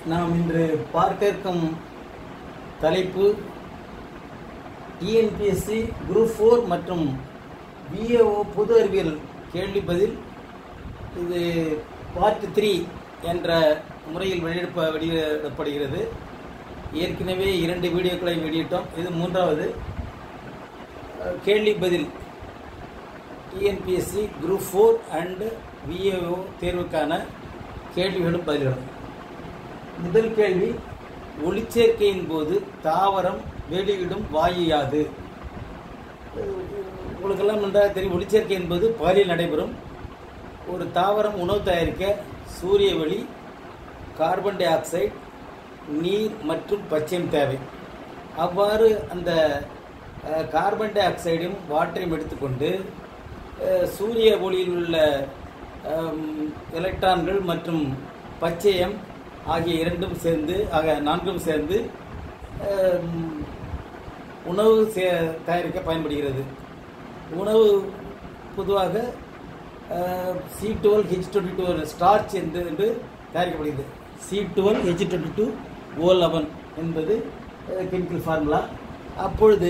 நாம் இன்று பார்க்க இருக்கும் தலைப்பு டிஎன்பிஎஸ்சி குரூப் ஃபோர் மற்றும் பிஏஓ பொது அறிவியல் கேள்வி பதில் இது பார்ட் த்ரீ என்ற முறையில் வெளியிடப்ப வெளியிடப்படுகிறது ஏற்கனவே இரண்டு வீடியோக்களை வெளியிட்டோம் இது மூன்றாவது அஹ், கேள்வி பதில் TNPSC group four and VAO தேர்வுக்கான கேள்விகளும் பதில்களும் முதல் கேள்வி ஒளிச்சேர்க்கையின் போது தாவரம் வெளியிடும் வாயு யாது உங்களுக்கெல்லாம் நன்றாக தெரியும் ஒளிச்சேர்க்கை என்பது பகலில் நடைபெறும் ஒரு தாவரம் உணவு தயாரிக்க சூரிய ஒளி கார்பன் டை ஆக்சைடு நீர் மற்றும் பச்சையம் தேவை அவ்வாறு அந்த அஹ், கார்பன் டை ஆக்சைடையும் வாட்டரையும் எடுத்துக்கொண்டு அஹ், சூரிய ஒளியில் உள்ள அம், எலக்ட்ரான்கள் மற்றும் பச்சையம் ஆகிய இரண்டும் சேர்ந்து ஆக நான்கும் சேர்ந்து அம், உணவு சே தயாரிக்க பயன்படுகிறது உணவு பொதுவாக C twelve H twenty two starch என்று என்று தயாரிக்கப்படுகிறது C twelve H twenty two O eleven என்பது கெமிக்கல் ஃபார்முலா அப்பொழுது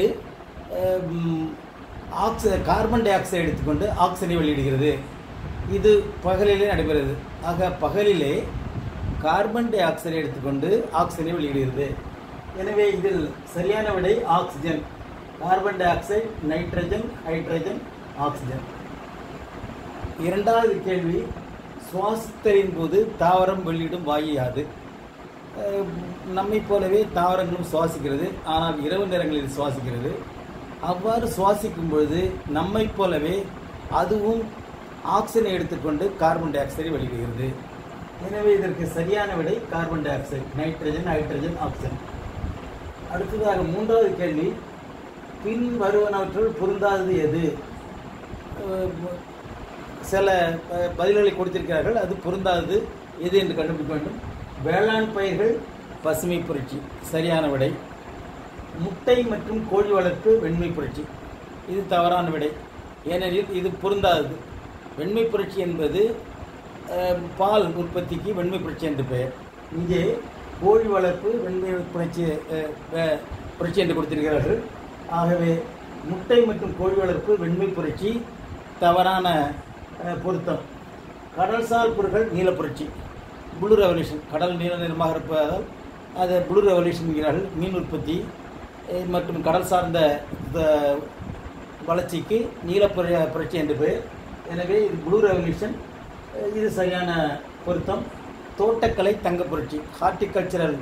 ஆக்சி கார்பன் டை ஆக்சைடு எடுத்துக்கொண்டு ஆக்சிஜனை வெளியிடுகிறது இது பகலிலே நடைபெறுகிறது ஆக பகலிலே கார்பன் டை ஆக்சைடை எடுத்துக்கொண்டு ஆக்சிஜனை வெளியிடுகிறது எனவே இதில் சரியான விடை oxygen carbon dioxide nitrogen hydrogen oxygen இரண்டாவது கேள்வி சுவாசித்தலின் போது தாவரம் வெளியிடும் வாயு யாது அஹ், நம்மைப் போலவே தாவரங்களும் சுவாசிக்கிறது ஆனால் இரவு நேரங்களில் சுவாசிக்கிறது அவ்வாறு சுவாசிக்கும் பொழுது நம்மைப் போலவே அதுவும் ஆக்சிஜனை எடுத்துக்கொண்டு கார்பன் டை ஆக்சைடை வெளியிடுகிறது எனவே இதற்கு சரியான விடை carbon dioxide nitrogen hydrogen oxygen அடுத்ததாக மூன்றாவது கேள்வி பின் வருவனவற்றுள் பொருந்தாதது எது அஹ், சில அஹ், பதில்களை கொடுத்திருக்கிறார்கள் அது பொருந்தாதது எது என்று கண்டுபிடிக்க வேண்டும் வேளாண் பயிர்கள் பசுமை புரட்சி சரியான விடை முட்டை மற்றும் கோழி வளர்ப்பு வெண்மை புரட்சி இது தவறான விடை ஏனெனில் இது பொருந்தாதது வெண்மை புரட்சி என்பது அஹ், பால் உற்பத்திக்கு வெண்மை புரட்சி என்று பெயர் இங்கே கோழி வளர்ப்பு வெண்மை புரட்சி அஹ், வே- புரட்சி என்று கொடுத்திருக்கிறார்கள் ஆகவே முட்டை மற்றும் கோழி வளர்ப்பு வெண்மை புரட்சி தவறான அஹ், பொருத்தம் கடல்சார் பொருட்கள் நீல புரட்சி ப்ளூ ரெவல்யூஷன் கடல் நீல நிறமாக இருப்பதால் அதை ப்ளூ ரெவல்யூஷன் என்கிறார்கள் மீன் உற்பத்தி அஹ், மற்றும் கடல் சார்ந்த இந்த வளர்ச்சிக்கு நீல புர- புரட்சி என்று பெயர் எனவே இது ப்ளூ ரெவல்யூஷன் அஹ், இது சரியான பொருத்தம் தோட்டக்கலை தங்க புரட்சி ஹார்டிகல்ச்சரல்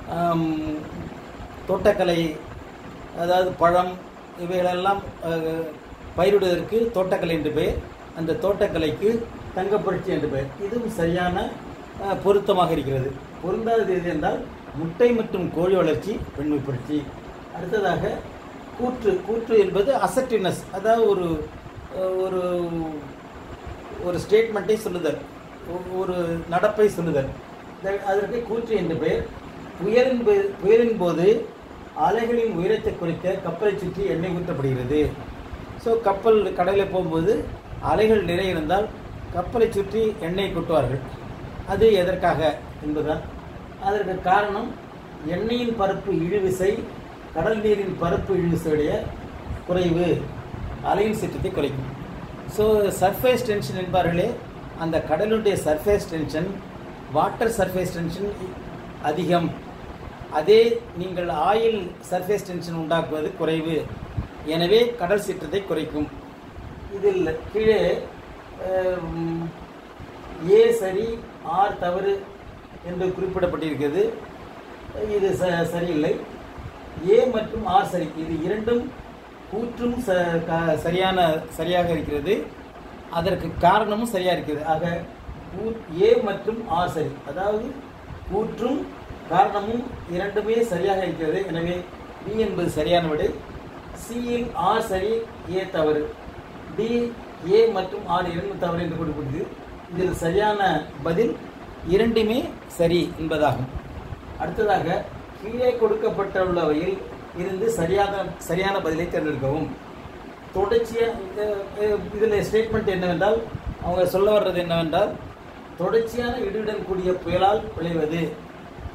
தோட்டக்கலை அதாவது பழம் இவைகளெல்லாம் அஹ், பயிரிடுவதற்கு தோட்டக்கலை என்று பெயர் அந்த தோட்டக்கலைக்கு தங்க புரட்சி என்று பெயர் இதுவும் சரியான அஹ், பொருத்தமாக இருக்கிறது பொருந்தாதது எது என்றால் முட்டை மற்றும் கோழி வளர்ச்சி பெண்மை புரட்சி அடுத்ததாக கூற்று கூற்று என்பது அசட்டினஸ் அதாவது ஒரு அஹ், ஒரு ஒரு ஸ்டேட்மெண்ட்டை சொல்லுதல் ஒ- ஒரு நடப்பை சொல்லுதல் இத- அதற்கு கூற்று என்று பெயர் புயலின் போ- புயலின் போது அலைகளின் உயரத்தை குறைக்க கப்பலை சுற்றி எண்ணெய் ஊற்றப்படுகிறது ஸோ கப்பல் கடலில் போகும்போது அலைகள் நிறைய இருந்தால் கப்பலை சுற்றி எண்ணெய் கொட்டுவார்கள் அது எதற்காக என்பதுதான் அதற்கு காரணம் எண்ணெயின் பரப்பு இழுவிசை கடல் நீரின் பரப்பு இழுவிசையுடைய குறைவு அலையின் சீற்றத்தை குறைக்கும் ஸோ சர்ஃபேஸ் டென்ஷன் என்பார்களே அந்த கடலுடைய surface tension water surface tension அதிகம் அதே நீங்கள் ஆயில் சர்ஃபேஸ் டென்ஷன் உண்டாக்குவது குறைவு எனவே கடல் சீற்றத்தை குறைக்கும் இதில் கீழே அஹ், ஏ சரி ஆர் தவறு என்று குறிப்பிடப்பட்டிருக்கிறது இது ச சரியில்லை ஏ மற்றும் ஆர் சரி இது இரண்டும் கூற்றும் ச க- சரியான சரியாக இருக்கிறது அதற்கு காரணமும் சரியாக இருக்கிறது ஆக கூ- ஏ மற்றும் ஆர் சரி அதாவது கூற்றும் காரணமும் இரண்டுமே சரியாக இருக்கிறது எனவே பி என்பது சரியான விடை சியில் ஆர் சரி ஏ தவறு டி ஏ மற்றும் ஆர் இரண்டும் தவறு என்று குறிப்பிட்டது இதில் சரியான பதில் இரண்டுமே சரி என்பதாகும் அடுத்ததாக கீழே கொடுக்கப்பட்டுள்ளவையில் இருந்து சரியான சரியான பதிலை தேர்ந்தெடுக்கவும் தொடர்ச்சியாக இதில் ஸ்டேட்மெண்ட் என்னவென்றால் அவங்க சொல்ல வர்றது என்னவென்றால் தொடர்ச்சியான இடியுடன் கூடிய புயலால் விளைவது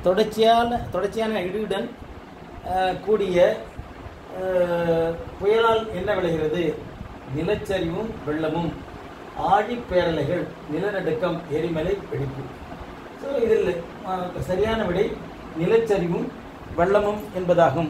தொடர்ச்சியான தொடர்ச்சியான இடியுடன் அஹ், கூடிய அஹ், புயலால் என்ன விளைகிறது நிலச்சரிவும் வெள்ளமும் ஆழி பேரலைகள் நிலநடுக்கம் எரிமலை வெடிப்பு ஸோ இதில் அஹ், சரியான விடை நிலச்சரிவும் வெள்ளமும் என்பதாகும்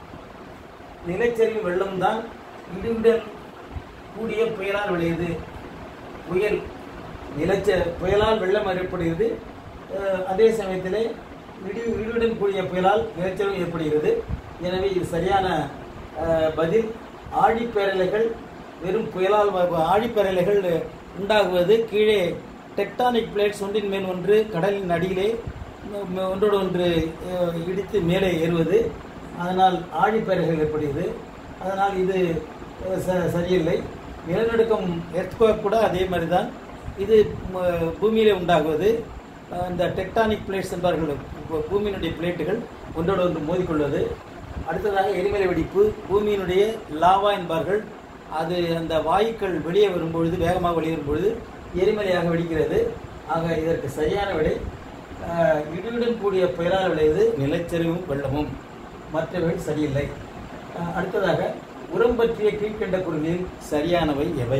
நிலச்சரிவு வெள்ளம் தான் இடியுடன் கூடிய புயலால் விளையுது புயல் நிலச்ச புயலால் வெள்ளம் ஏற்படுகிறது அஹ், அதே சமயத்திலே இடி இடியுடன் கூடிய புயலால் நிலச்சரிவு ஏற்படுகிறது எனவே இது சரியான அஹ், பதில் ஆழிப்பேரலைகள் வெறும் புயலால் வ- வ- ஆழிப்பேரலைகள் உண்டாகுவது கீழே டெக்டானிக் பிளேட்ஸ் ஒன்றின் மேல் ஒன்று கடலின் அடியிலே ம- ம- ஒன்றோடு ஒன்று அஹ், இடித்து மேலே ஏறுவது அதனால் ஆழிப்பேரலைகள் ஏற்படுகிறது அதனால் இது அஹ், ச- சரியில்லை நிலநடுக்கம் எர்த்குவேக் கூட அதே மாதிரி தான் இது ம- பூமியிலே உண்டாகுவது அஹ், இந்த டெக்டானிக் பிளேட்ஸ் என்பார்கள் பூ- பூமியினுடைய பிளேட்டுகள் ஒன்றோடு ஒன்று மோதிக்கொள்வது அடுத்ததாக எரிமலை வெடிப்பு பூமியினுடைய லாவா என்பார்கள் அது அந்த வாயுக்கள் வெளியே வரும்பொழுது வேகமாக வெளியே வரும்பொழுது எரிமலையாக வெடிக்கிறது ஆக இதற்கு சரியான விடை அஹ், இடியுடன் கூடிய புயலால் விளைவது நிலச்சரிவும் வெள்ளமும் மற்றவை சரியில்லை அஹ், அடுத்ததாக உரம் பற்றிய கீழ்கண்ட பொருளில் சரியானவை எவை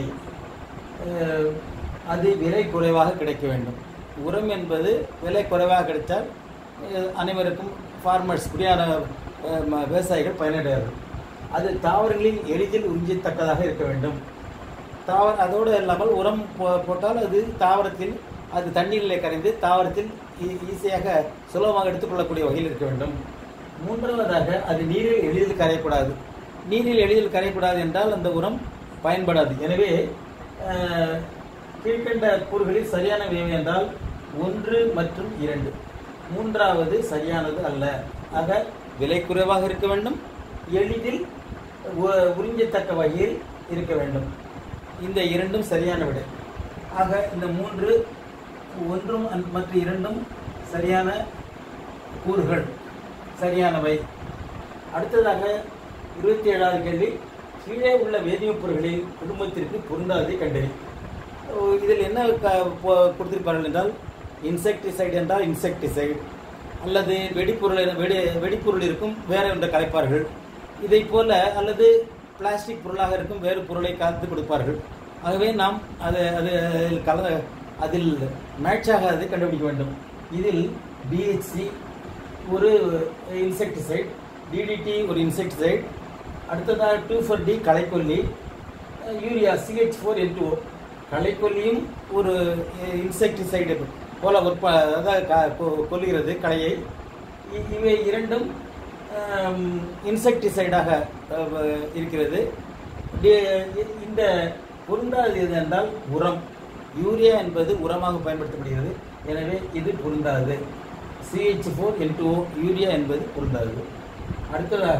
அஹ், அது விலை குறைவாக கிடைக்க வேண்டும் உரம் என்பது விலை குறைவாக கிடைத்தால் அஹ், அனைவருக்கும் ஃபார்மர்ஸ் குடியான அஹ், ம- விவசாயிகள் பயனடைவார்கள் அது தாவரங்களில் எளிதில் உறிஞ்சத்தக்கதாக இருக்க வேண்டும் தாவர அதோடு இல்லாமல் உரம் போ- போட்டால் அது தாவரத்தில் அது தண்ணீரிலே கரைந்து தாவரத்தில் ஈ- ஈஸியாக சுலபமாக எடுத்துக்கொள்ளக்கூடிய வகையில் இருக்க வேண்டும் மூன்றாவதாக அது நீரில் எளிதில் கரையக்கூடாது நீரில் எளிதில் கரையக்கூடாது என்றால் அந்த உரம் பயன்படாது எனவே அஹ், கீழ்க்கண்ட கூறுகளில் சரியானவை எவை என்றால் ஒன்று மற்றும் இரண்டு மூன்றாவது சரியானது அல்ல ஆக விலை குறைவாக இருக்க வேண்டும் எளிதில் உ- உறிஞ்சத்தக்க வகையில் இருக்க வேண்டும் இந்த இரண்டும் சரியான விடை ஆக இந்த மூன்று ஒன்றும் அன்- மற்ற இரண்டும் சரியான கூறுகள் சரியானவை அடுத்ததாக இருபத்தி ஏழாவது கேள்வி கீழே உள்ள வேதியியப் பொருட்களில் குடும்பத்திற்கு பொருந்தாததை கண்டறி ஓ, இதில் என்ன க- பொ- கொடுத்திருப்பார்கள் என்றால் இன்செக்டிசைடு என்றால் இன்செக்டிசைடு அல்லது வெடிப்பொருள் என- வெடி வெடிப்பொருள் இருக்கும் வேற ஒன்றை கலைப்பார்கள் இதை போல அல்லது பிளாஸ்டிக் பொருளாக இருக்கும் வேறு பொருளை கலந்து கொடுப்பார்கள் ஆகவே நாம் அது அது அதில் கல அதில் மேட்ச் ஆகாததை கண்டுபிடிக்க வேண்டும் இதில் பிஹெச்சி ஒரு இன்செக்டிசைட் டிடிடி ஒரு இன்செக்டிசைட் அடுத்ததாக டூ ஃபோர் டி களைக்கொல்லி அஹ் urea CH four N two களைக்கொல்லியும் ஒரு இன்செக்டிசைடு போல உற்ப அதாவது க- கொ- கொல்லுகிறது களையை இ- இவை இரண்டும் இன்செக்டிசைடாக இருக்கிறது டி- இந்த பொருந்தாது எது என்றால் உரம் யூரியா என்பது உரமாக பயன்படுத்தப்படுகிறது எனவே இது பொருந்தாது சிஹெச் ஃபோர் என் யூரியா என்பது பொருந்தாது அடுத்ததாக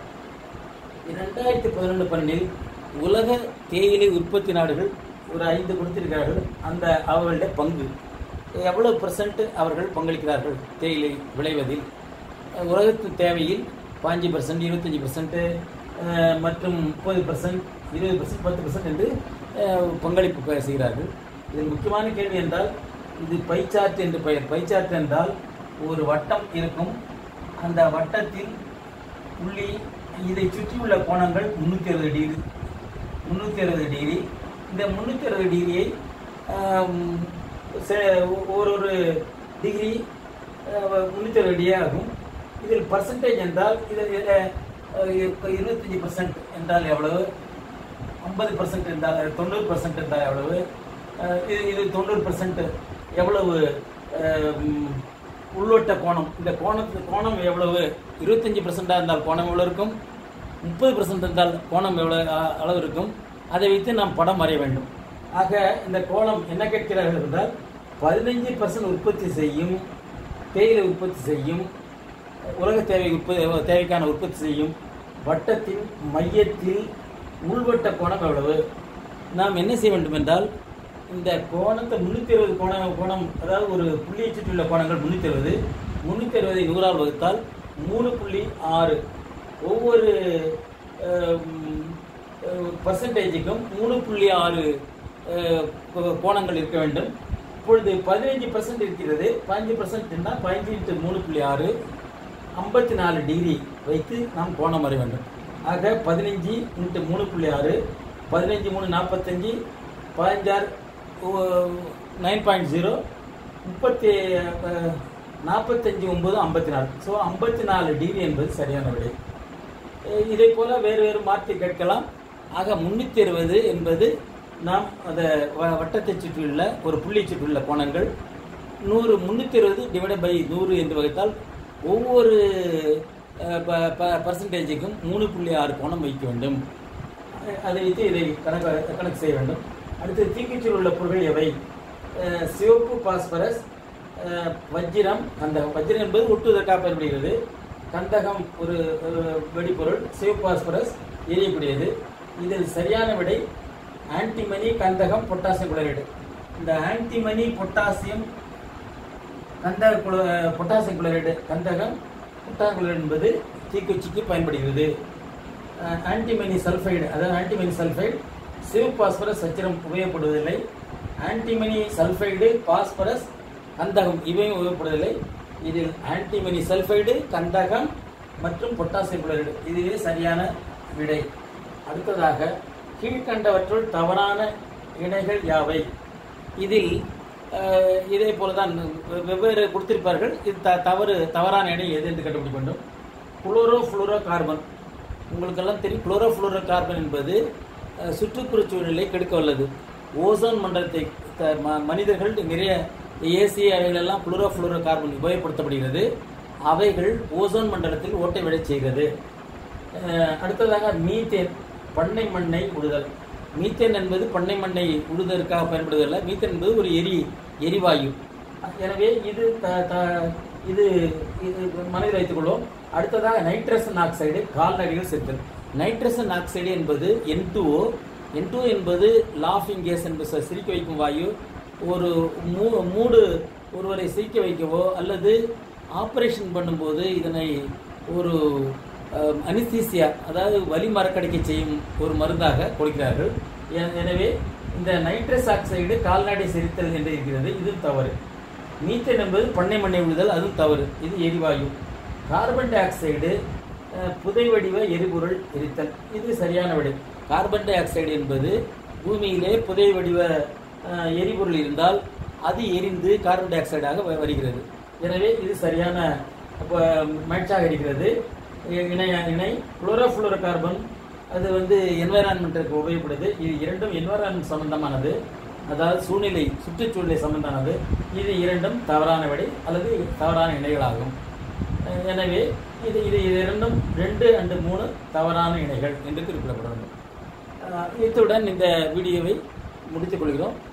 இரண்டாயிரத்தி பதினொன்று பன்னெண்டில் உலக தேயிலை உற்பத்தி நாடுகள் ஒரு ஐந்து கொடுத்திருக்கிறார்கள் அந்த அவர்களுடைய பங்கு எவ்வளவு பர்சன்ட் அவர்கள் பங்களிக்கிறார்கள் தேயிலை விளைவதில் அஹ் உலகத்து தேவையில் பாஞ்சு பர்சன்ட் இருபத்தஞ்சி பர்சன்ட் மற்றும் முப்பது பர்சன்ட் இருபது பர்சன்ட் பத்து பர்சன்ட் என்று அஹ், பங்களிப்பு பெ- செய்கிறார்கள் இதில் முக்கியமான கேள்வி என்றால் இது பைச்சார்ட் என்று பெயர் பைச்சார்ட் என்றால் ஒரு வட்டம் இருக்கும் அந்த வட்டத்தில் புள்ளி இதை சுற்றியுள்ள கோணங்கள் முந்நூற்றி அறுபது டிகிரி முந்நூற்றி அறுபது டிகிரி இந்த முந்நூற்றி அறுபது டிகிரியை ஆம், செ- ஒரு ஒரு டிகிரி முந்நூற்றி அறுபது டிகிரி ஆகும் இதில் பர்சன்டேஜ் என்றால் இதில் இருபத்தஞ்சி பர்சன்ட் என்றால் எவ்வளவு ஐம்பது பர்சன்ட் என்றால் தொண்ணூறு பர்சன்ட் என்றால் எவ்வளவு அஹ் இது இது தொண்ணூறு பர்சன்ட் எவ்வளவு அஹ், ம், உள்ளோட்ட கோணம் இந்த கோணத்துக்கு கோணம் எவ்வளவு இருபத்தஞ்சி பர்சன்டாக இருந்தால் கோணம் எவ்வளோ இருக்கும் முப்பது பர்சன்ட் இருந்தால் கோணம் எவ்வளோ அ- அளவு இருக்கும் அதை வைத்து நாம் படம் வரைய வேண்டும் ஆக இந்த கோணம் என்ன கேட்கிறார்கள் என்றால் பதினஞ்சு பர்சன்ட் உற்பத்தி செய்யும் தேயிலை உற்பத்தி செய்யும் உலக தேவை உற்பத்தி தேவைக்கான உற்பத்தி செய்யும் வட்டத்தின் மையத்தில் உள்வட்ட கோணம் எவ்வளவு நாம் என்ன செய்ய வேண்டும் என்றால் இந்த கோணத்தை முந்நூற்றி அறுபது கோணம் கோணம் அதாவது ஒரு புள்ளியை சுற்றியுள்ள கோணங்கள் முந்நூற்றி அறுபது முந்நூற்றி அறுபதை நூறால் வகுத்தால் மூணு புள்ளி ஆறு ஒவ்வொரு பர்சன்டேஜுக்கும் மூணு புள்ளி ஆறு அஹ், கோ- கோணங்கள் இருக்க வேண்டும் இப்பொழுது பதினைஞ்சு பர்சன்ட் இருக்கிறது பதினஞ்சு பர்சன்ட்னா பதினஞ்சு இன்ட்டு மூணு புள்ளி ஆறு ஐம்பத்தி நாலு டிகிரி வைத்து நாம் கோணம் வரைய வேண்டும் ஆக பதினஞ்சு இன்ட்டு மூணு புள்ளி ஆறு பதினஞ்சு மூணு நாற்பத்தஞ்சு பதினஞ்சாறு நைன் பாயிண்ட் ஜீரோ முப்பத்தி அஹ், நாற்பத்தஞ்சு ஒம்பது ஐம்பத்தி நாலு ஸோ ஐம்பத்தி நாலு டிகிரி என்பது சரியான விடை அஹ், இதை போல வேறு வேறு மாற்றி கேட்கலாம் ஆக முன்னூற்றி அறுபது என்பது நாம் அந்த வ- வட்டத்தை சுற்றியுள்ள ஒரு புள்ளி சுற்றியுள்ள கோணங்கள் நூறு முந்நூற்றி இருபது டிவைட் பை நூறு என்று வகுத்தால் ஒவ்வொரு பர்சன்டேஜுக்கும் மூணு புள்ளி ஆறு கோணம் வைக்க வேண்டும் அஹ் அதை வைத்து இதை கணக்கு கணக்கு செய்ய வேண்டும் அடுத்து தீக்குச்சியில் உள்ள பொருட்கள் எவை அஹ் சிவப்பு பாஸ்பரஸ் அஹ் வஜ்ரம் கந்தகம் வஜ்ரம் என்பது ஒட்டுவதற்காக பயன்படுகிறது கந்தகம் ஒரு ஒரு வெடிப்பொருள் சிவப்பு பாஸ்பரஸ் எரியக்கூடியது இதில் சரியான விடை ஆன்டிமனி கந்தகம் பொட்டாசியம் குளோரைடு இந்த ஆன்டிமனி பொட்டாசியம் கந்தக குளோ பொட்டாசியம் குளோரைடு கந்தகம் பொட்டாசியம் குளோரைடு என்பது தீக்குச்சிக்கு பயன்படுகிறது அஹ் ஆன்டிமனி சல்ஃபைடு அதாவது ஆன்டிமனி சல்ஃபைடு சிவப்பு பாஸ்பரஸ் சச்சிரம் உபயோகப்படுவதில்லை ஆன்டிமனி சல்ஃபைடு பாஸ்பரஸ் கந்தகம் இவையும் உபயோகப்படுவதில்லை இதில் ஆன்டிமனி சல்ஃபைடு கந்தகம் மற்றும் பொட்டாசியம் குளோரைடு இதுவே சரியான விடை அடுத்ததாக கீழ்கண்டவற்றுள் தவறான இணைகள் யாவை இதில் அஹ், இதே போல தான் வெ- வெவ்வேறு கொடுத்திருப்பார்கள் இது த தவறு தவறான இணை எது என்று கண்டுபிடிக்க வேண்டும் குளோரோ ஃப்ளோரோ கார்பன் உங்களுக்கெல்லாம் தெரியும் குளோரோ ஃப்ளோரோ கார்பன் என்பது அஹ், சுற்றுப்புறச் சூழலை கெடுக்க வல்லது ஓசோன் மண்டலத்தை த- ம- மனிதர்கள் நிறைய ஏசி அவைகளெல்லாம் குளோரோ ஃப்ளோரோ கார்பன் உபயோகப்படுத்தப்படுகிறது அவைகள் ஓசோன் மண்டலத்தில் ஓட்டை விடச் செய்கிறது அஹ், அடுத்ததாக மீத்தேன் பண்ணை மண்ணை உழுதல் மீத்தேன் என்பது பண்ணை மண்ணை உழுதற்காக பயன்படுவதில்லை மீத்தேன் என்பது ஒரு எரி எரிவாயு எனவே இது த- த- இது இது மனதில் வைத்துக் கொள்வோம் அடுத்ததாக நைட்ரசன் ஆக்சைடு கால்நடைகள் செலுத்தல் நைட்ரசன் ஆக்சைடு என்பது என் டூஓ என் டூ என்பது லாஃபிங் கேஸ் என்பது ச- சிரிக்க வைக்கும் வாயு ஒரு மூ மூடு ஒருவரை சிரிக்க வைக்கவோ அல்லது ஆப்ரேஷன் பண்ணும்போது இதனை ஒரு அனிஸ்தீசியா அதாவது வலி மறக்கடிக்க செய்யும் ஒரு மருந்தாக கொடுக்கிறார்கள் எ- எனவே இந்த நைட்ரஸ் ஆக்சைடு கால்நடை செரித்தல் என்று இருக்கிறது இது தவறு மீத்தேன் என்பது பண்ணை மண்ணை விடுதல் அதுவும் தவறு இது எரிவாயு கார்பன் டை ஆக்சைடு அஹ், புதை வடிவ எரிபொருள் எரித்தல் இது சரியான விடை கார்பன் டை ஆக்சைடு என்பது பூமியிலே புதை வடிவ அஹ், எரிபொருள் இருந்தால் அது எரிந்து கார்பன் டை ஆக்சைடாக வ- வருகிறது எனவே இது சரியான அப்போ மேட்சாக இருக்கிறது இ- இணை இணை குளோரோஃப்ளோரோ கார்பன் அது வந்து என்வைரான்மெண்ட்டுக்கு உபயோகப்படுது இது இரண்டும் என்வைரான்மெண்ட் சம்பந்தமானது அதாவது சூழ்நிலை சுற்றுச்சூழலை சம்பந்தமானது இது இரண்டும் தவறான விடை அல்லது தவறான இணைகளாகும் அஹ் எனவே இது இது இது இரண்டும் ரெண்டு அண்டு மூணு தவறான இணைகள் என்று குறிப்பிடப்பட வேண்டும் அஹ் இத்துடன் இந்த வீடியோவை முடித்துக் கொள்கிறோம்